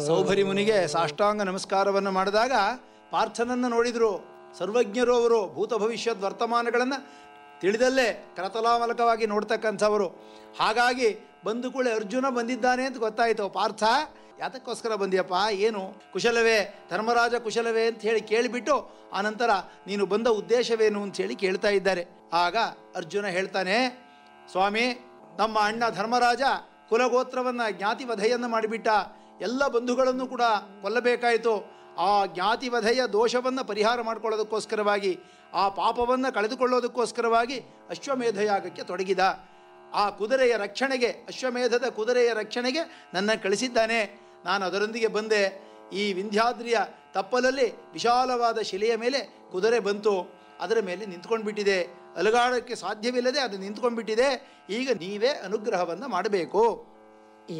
ಸೌಭರಿ ಮುನಿಗೆ ಸಾಷ್ಟಾಂಗ ನಮಸ್ಕಾರವನ್ನು ಮಾಡಿದಾಗ ಪಾರ್ಥನನ್ನು ನೋಡಿದರು ಸರ್ವಜ್ಞರು ಅವರು ಭೂತ ಭವಿಷ್ಯದ ವರ್ತಮಾನಗಳನ್ನು ತಿಳಿದಲ್ಲೇ ಕರತಲಾಮಲಕವಾಗಿ ನೋಡ್ತಕ್ಕಂಥವರು ಹಾಗಾಗಿ ಬಂದು ಕೂಡ ಅರ್ಜುನ ಬಂದಿದ್ದಾನೆ ಅಂತ ಗೊತ್ತಾಯಿತು ಪಾರ್ಥ ಯಾತಕ್ಕೋಸ್ಕರ ಬಂದಿಯಪ್ಪ ಏನು ಕುಶಲವೇ ಧರ್ಮರಾಜ ಕುಶಲವೇ ಅಂತ ಹೇಳಿ ಕೇಳಿಬಿಟ್ಟು ಆನಂತರ ನೀನು ಬಂದ ಉದ್ದೇಶವೇನು ಅಂತ ಹೇಳಿ ಕೇಳ್ತಾ ಇದ್ದಾರೆ ಆಗ ಅರ್ಜುನ ಹೇಳ್ತಾನೆ ಸ್ವಾಮಿ ನಮ್ಮ ಅಣ್ಣ ಧರ್ಮರಾಜ ಕುಲಗೋತ್ರವನ್ನು ಜ್ಞಾತಿ ವಧೆಯನ್ನು ಮಾಡಿಬಿಟ್ಟ ಎಲ್ಲ ಬಂಧುಗಳನ್ನು ಕೂಡ ಕೊಲ್ಲಬೇಕಾಯಿತು ಆ ಜ್ಞಾತಿ ವಧೆಯ ದೋಷವನ್ನು ಪರಿಹಾರ ಮಾಡಿಕೊಳ್ಳೋದಕ್ಕೋಸ್ಕರವಾಗಿ ಆ ಪಾಪವನ್ನು ಕಳೆದುಕೊಳ್ಳೋದಕ್ಕೋಸ್ಕರವಾಗಿ ಅಶ್ವಮೇಧ ಯಾಗಕ್ಕೆ ತೊಡಗಿದ ಆ ಕುದುರೆಯ ರಕ್ಷಣೆಗೆ ಅಶ್ವಮೇಧದ ಕುದುರೆಯ ರಕ್ಷಣೆಗೆ ನನ್ನ ಕಳಿಸಿದ್ದಾನೆ ನಾನು ಅದರೊಂದಿಗೆ ಬಂದೆ ಈ ವಿಂಧ್ಯಾದ್ರಿಯ ತಪ್ಪಲಲ್ಲಿ ವಿಶಾಲವಾದ ಶಿಲೆಯ ಮೇಲೆ ಕುದುರೆ ಬಂತು ಅದರ ಮೇಲೆ ನಿಂತ್ಕೊಂಡು ಬಿಟ್ಟಿದೆ ಅಲುಗಾಡೋಕ್ಕೆ ಸಾಧ್ಯವಿಲ್ಲದೆ ಅದು ನಿಂತ್ಕೊಂಡ್ಬಿಟ್ಟಿದೆ ಈಗ ನೀವೇ ಅನುಗ್ರಹವನ್ನು ಮಾಡಬೇಕು